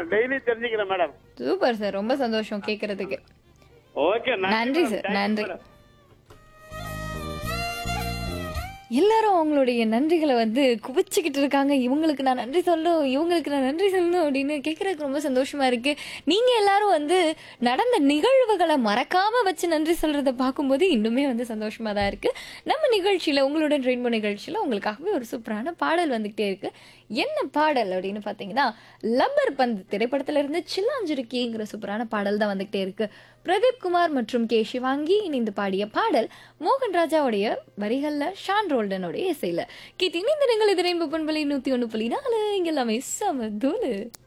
daily தெரிஞ்சுக்கிறேன் madam super sir ரொம்ப சந்தோஷம் கேட்கறதுக்கு ஓகே நன்றி சார் நன்றி எல்லாரும் அவங்களுடைய நன்றிகளை வந்து குவிச்சுக்கிட்டு இருக்காங்க இவங்களுக்கு நான் நன்றி சொல்லணும் இவங்களுக்கு நான் நன்றி சொல்லணும் அப்படின்னு கேட்கறதுக்கு ரொம்ப சந்தோஷமா இருக்கு நீங்க எல்லாரும் வந்து நடந்த நிகழ்வுகளை மறக்காம வச்சு நன்றி சொல்றத பார்க்கும்போது இன்னுமே வந்து சந்தோஷமா தான் இருக்கு நம்ம நிகழ்ச்சியில உங்களுடன் ரெயின்போ நிகழ்ச்சியில உங்களுக்காகவே ஒரு சூப்பரான பாடல் வந்துகிட்டே இருக்கு என்ன பாடல் அப்படின்னு பார்த்தீங்கன்னா லப்பர் பந்து திரைப்படத்துல இருந்து சில்லாஞ்சிருக்கிங்கிற சூப்பரான பாடல் தான் வந்துகிட்டே இருக்கு பிரதீப் குமார் மற்றும் கே சிவாங்கி இணைந்து பாடிய பாடல் மோகன் ராஜாவுடைய வரிகள்ல ஷான் ரோல்டனுடைய இசையில கீர்த்தி இணைந்து நீங்கள் இது ரெயின்போ பண்பலை நூத்தி ஒண்ணு புள்ளி நாலு இங்க எல்லாமே சம தூளு